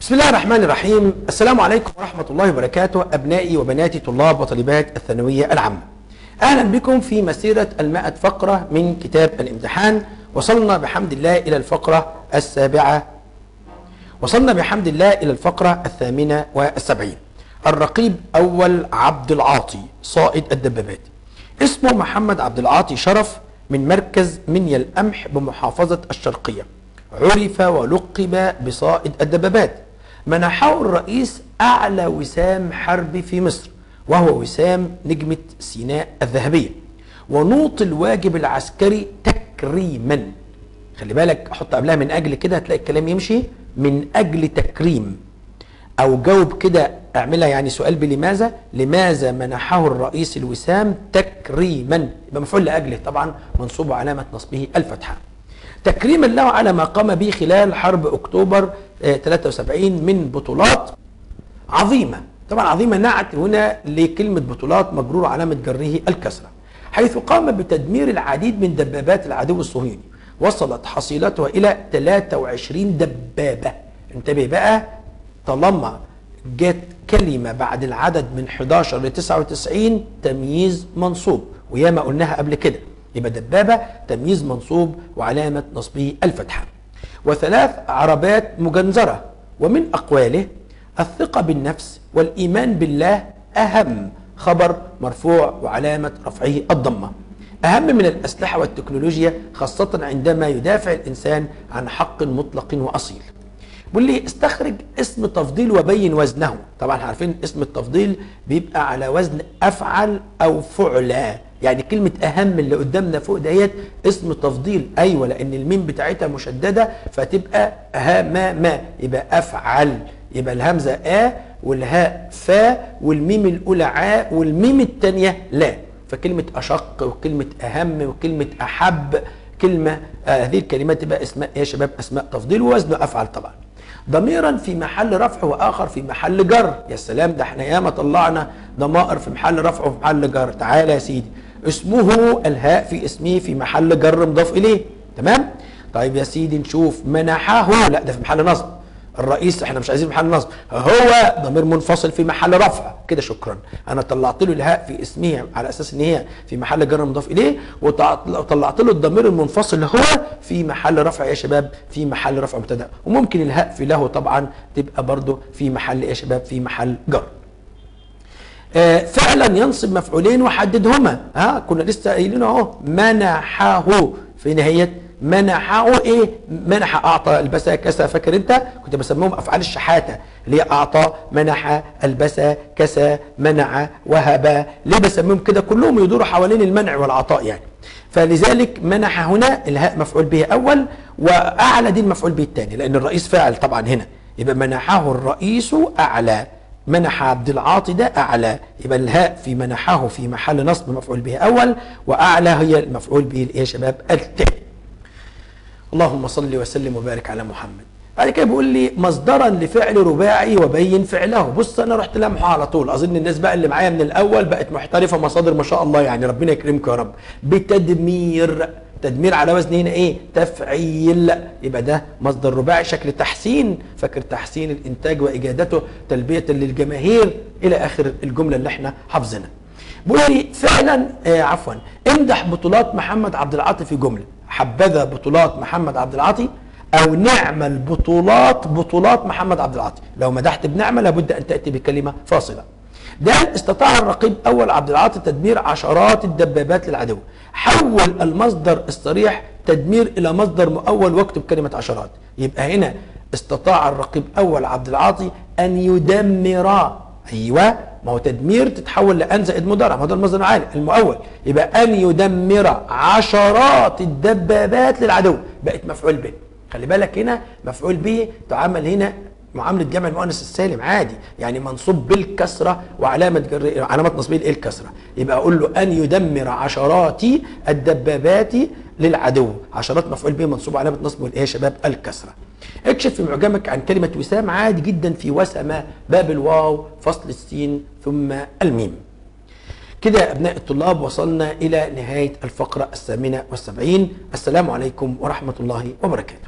بسم الله الرحمن الرحيم السلام عليكم ورحمة الله وبركاته أبنائي وبناتي طلاب وطالبات الثانوية العامة أهلا بكم في مسيرة المائة فقرة من كتاب الامتحان وصلنا بحمد الله إلى الفقرة السابعة وصلنا بحمد الله إلى الفقرة الثامنة والسبعين الرقيب أول عبد العاطي صائد الدبابات اسمه محمد عبد العاطي شرف من مركز منيا القمح بمحافظة الشرقية عرف ولقب بصائد الدبابات منحه الرئيس أعلى وسام حربي في مصر وهو وسام نجمة سيناء الذهبية ونوط الواجب العسكري تكريما خلي بالك حط قبلها من أجل كده هتلاقي الكلام يمشي من أجل تكريم أو جاوب كده اعملها يعني سؤال بلماذا لماذا منحه الرئيس الوسام تكريما يبقى مفعول لأجله طبعا منصوب علامة نصبه الفتحة تكريما له على ما قام به خلال حرب اكتوبر آه، 73 من بطولات عظيمه طبعا عظيمه نعت هنا لكلمه بطولات مجرور علامه جره الكسره حيث قام بتدمير العديد من دبابات العدو الصهيوني وصلت حصيلتها الى 23 دبابه انتبه بقى طالما جت كلمه بعد العدد من 11 ل 99 تمييز منصوب وياما قلناها قبل كده يبقى دبابة تمييز منصوب وعلامة نصبه الفتحة وثلاث عربات مجنزرة ومن أقواله الثقة بالنفس والإيمان بالله أهم خبر مرفوع وعلامة رفعه الضمة أهم من الأسلحة والتكنولوجيا خاصة عندما يدافع الإنسان عن حق مطلق وأصيل بيقول لي استخرج اسم تفضيل وبين وزنه طبعا عارفين اسم التفضيل بيبقى على وزن افعل او فعلى يعني كلمة أهم اللي قدامنا فوق ديت اسم تفضيل أيوة لأن الميم بتاعتها مشددة فتبقى ها ما ما يبقى أفعل يبقى الهمزة آ والهاء فا والميم الأولى عاء والميم الثانية لا فكلمة أشق وكلمة أهم وكلمة أحب كلمة آه هذه الكلمات تبقى اسماء يا شباب أسماء تفضيل ووزن أفعل طبعا ضميرا في محل رفع واخر في محل جر يا سلام ده احنا ياما طلعنا ضمائر في محل رفع وفي محل جر تعالى يا سيدي اسمه الهاء في اسمه في محل جر مضاف اليه تمام طيب يا سيدي نشوف منحه لا ده في محل نصب الرئيس احنا مش عايزين محل نصب هو ضمير منفصل في محل رفع كده شكرا انا طلعت له الهاء في اسمها على اساس ان هي في محل جر مضاف اليه وطلعت له الضمير المنفصل هو في محل رفع يا شباب في محل رفع مبتدا وممكن الهاء في له طبعا تبقى برضه في محل يا شباب في محل جر آه فعلا ينصب مفعولين وحددهما ها كنا لسه قايلين اهو منحه في نهايه منحه ايه منح اعطى البسا كسى فاكر انت كنت بسميهم افعال الشحاته اللي هي اعطى منح البسا كسى منع وهب ليه بسميهم كده كلهم يدوروا حوالين المنع والعطاء يعني فلذلك منح هنا الهاء مفعول به اول واعلى دي المفعول به الثاني لان الرئيس فاعل طبعا هنا يبقى منحه الرئيس اعلى منح عبد العاطي ده اعلى يبقى الهاء في منحه في محل نصب مفعول به اول واعلى هي المفعول به الايه يا شباب الثاني اللهم صل وسلم وبارك على محمد بعد كده بيقول لي مصدرا لفعل رباعي وبين فعله بص انا رحت لمحه على طول اظن الناس بقى اللي معايا من الاول بقت محترفه مصادر ما شاء الله يعني ربنا يكرمكم يا رب بتدمير تدمير على وزن هنا ايه تفعيل يبقى ده مصدر رباعي شكل تحسين فاكر تحسين الانتاج واجادته تلبيه للجماهير الى اخر الجمله اللي احنا حافظينها بيقول لي فعلا آه عفوا امدح بطولات محمد عبد العاطي في جمله حبذا بطولات محمد عبد العاطي او نعم البطولات بطولات محمد عبد العاطي لو مدحت بنعمه لابد ان تاتي بكلمه فاصله ده استطاع الرقيب اول عبد العاطي تدمير عشرات الدبابات للعدو حول المصدر الصريح تدمير الى مصدر مؤول واكتب كلمه عشرات يبقى هنا استطاع الرقيب اول عبد العاطي ان يدمر ايوه ما هو تدمير تتحول لان زائد مضارع ما هو ده المصدر العالي المؤول يبقى ان يدمر عشرات الدبابات للعدو بقت مفعول به خلي بالك هنا مفعول به تعامل هنا معامله جمع المؤنث السالم عادي يعني منصوب بالكسره وعلامه جر علامه نصبه الايه الكسره يبقى اقول له ان يدمر عشرات الدبابات للعدو عشرات مفعول به منصوب علامه نصبه الايه يا شباب الكسره اكشف في معجمك عن كلمه وسام عادي جدا في وسم باب الواو فصل السين ثم الميم كده يا أبناء الطلاب وصلنا إلى نهاية الفقرة الثامنة والسبعين السلام عليكم ورحمة الله وبركاته